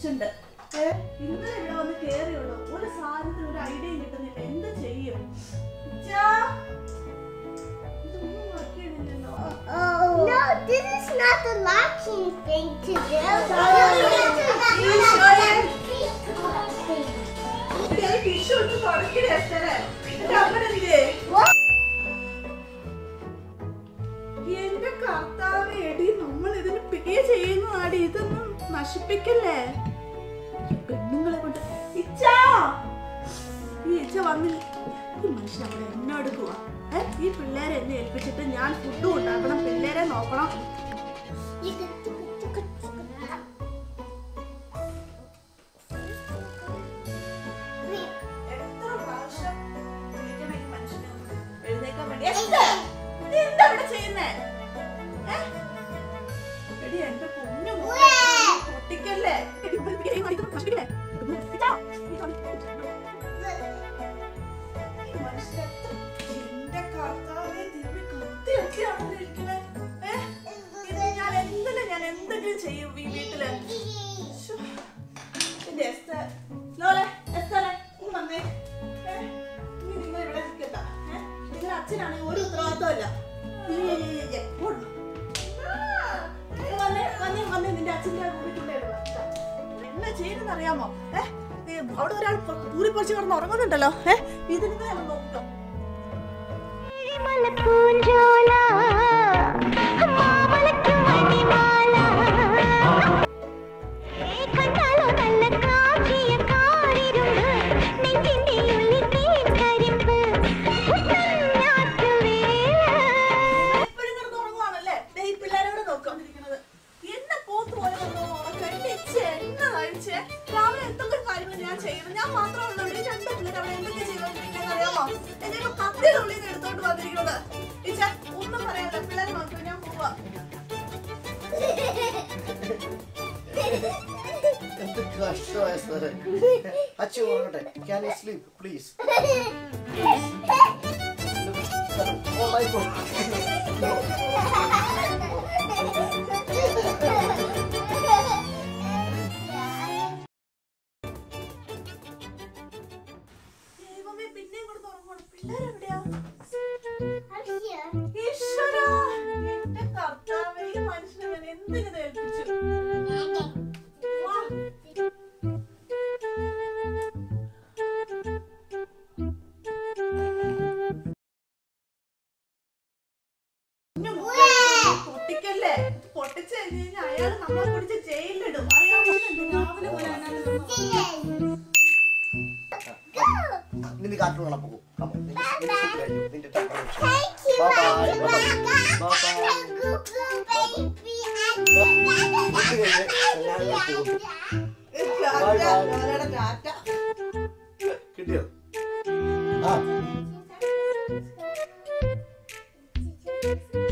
ഏൽപ്പിച്ചിട്ടുണ്ട് ഏ, ഇന്നലെ ഇവിടെ വന്ന് കേറിയുള്ളൂ ഒരു സാധനത്തിന് ഒരു ഐഡിയയും കിട്ടുന്നില്ല എന്ത് ചെയ്യും ഇച്ചാ, ഇതൊന്നും work ചെയ്യണില്ലല്ലോ. No, this is not the locking thing to do. എടി, അത് tissue ഇട്ട് തുടയ്ക്കടി എസ്തറെ. എന്റെ അമ്മനെന്തേ? എന്റെ കർത്താവേ എടി നമ്മൾ ഇതിന് പേ ചെയ്യുന്നതാടി ഇതൊന്നും നശിപ്പിക്കല്ലേ ഈ പെണ്ണുങ്ങളെ കൊണ്ട് ഇച്ചാ ഈ ഇച്ച വന്നില്ല ഈ മനുഷ്യൻ അവിടെ എന്നെ എടുക്കുക ഏ ഈ പിള്ളേരെ എന്നെ ഏൽപ്പിച്ചിട്ട് ഞാൻ ഫുഡ് ഉണ്ടാക്കണം പിള്ളേരെ നോക്കണം എത്ര പ്രാവശ്യം വിളിക്കണം ഈ മനുഷ്യനെ ഒന്ന് എഴുന്നേക്കാൻ വേണ്ടി എസ്തർ, നീ എന്താ ഇവിടെ ചെയ്യുന്നേ ഏ? എടി എന്റെ കുഞ്ഞു മോളെ, നീ പൊട്ടിക്കല്ലേ എടി, ഇവൾ ഈ കാണിക്കുന്നത് നശിപ്പിക്കില്ലേ? ഇതാ, ഈ കാണിക്കുന്നത്. ഈ മനുഷ്യൻ എത്ര- എന്റെ കർത്താവേ, ദൈവമേ, കത്തിയൊക്കെയാണല്ലോ ഇരിക്കണേ. ഏ? ഇത് ഞാൻ എന്തിനാ ഞാൻ എന്തെങ്കിലും ചെയ്യും ഈ വീട്ടില് ശ്ശോ. എന്റെ എസ്തർ, ലോലെ, എസ്തറെ, ഇങ്ങ് വന്നേ. ഏ? ഇനി നിങ്ങൾ ഇവിടെ നിൽക്കണ്ട. ഏ? നിങ്ങളുടെ അച്ഛനാണെങ്കിൽ ഒരു ഉത്തരവാദിത്തമില്ല ഈ, ഈ, ഈ, ഈ, ഈ, ഓടണം. ആ, ഇങ്ങ് വന്നേ, വന്നേ, വന്നേ, നിന്റെ അച്ഛന്റെ റൂമിൽ കൊണ്ടുപോയിടുക. എന്നാ ചെയ്യുന്നത് അറിയാമോ ഏഹ് അവിടെ ഒരാൾ പൂരി പൊളിച്ച് കിടന്ന് ഉറങ്ങുന്നുണ്ടല്ലോ ഏഹ് ഇതിന് ഞാൻ നോക്കാം എപ്പോഴും കിടന്ന് ഉറങ്ങുവാണല്ലേ ദേ ഈ പിള്ളേരോട് നോക്കിക്കൊണ്ടിരിക്കുന്നത് എന്നെ പോത്ത് പോലെ കിടന്ന് ഉറക്കം എന്റെ ഇച്ച എന്നെ കഴിച്ച് രാവിലെ എന്തൊക്കെ കാര്യങ്ങൾ ഞാൻ ചെയ്യുന്നു ഞാൻ മാത്രമല്ല ഈ രണ്ട് പിള്ളേർ അവിടെ എന്തൊക്കെ ചെയ്തോണ്ടിരിക്കുന്നത് അറിയാമോ എന്നെ ഇപ്പൊ കത്തിയുടെ ഉള്ളിൽ നിന്ന് എടുത്തോണ്ട് വന്നിരിക്കുന്നത് ഇച്ച ഒന്നും പറയാനില്ല പിള്ളേരെ നോക്കി ഞാൻ പോവാ എന്ത് കഷ്ടമായ സ്ഥലം അച്ഛൻ ഉറങ്ങട്ടെ can you sleep please oh my god ദൈവമേ പിന്നെയും കിടന്ന് ഉറങ്ങണം പിള്ളേരെവിടെയാ ഈശ്വരാ എന്റെ കർത്താവേ ഈ മനുഷ്യനെ ഞാൻ എന്തിനത് ഏൽപ്പിച്ചു വാ. കുഞ്ഞു മോളെ, പൊട്ടിക്കല്ലേ പൊട്ടിച്ച് കഴിഞ്ഞ് കഴിഞ്ഞാൽ അയാൾ നമ്മളെ പിടിച്ച് ജയിലിലിടും അറിയാമോ രാവിലെ പോലെ നിന്റെ കാട്ടിൽ വെള്ളം പോകും നിന്റെ നിന്റെ ഫുഡ് കഴിഞ്ഞു നിന്റെ ടൈം ബൈ ബൈ ഫുഡ് കഴിഞ്ഞ് എല്ലാവരും പോകും ടാറ്റ കിട്ടിയോ ആ Thank you.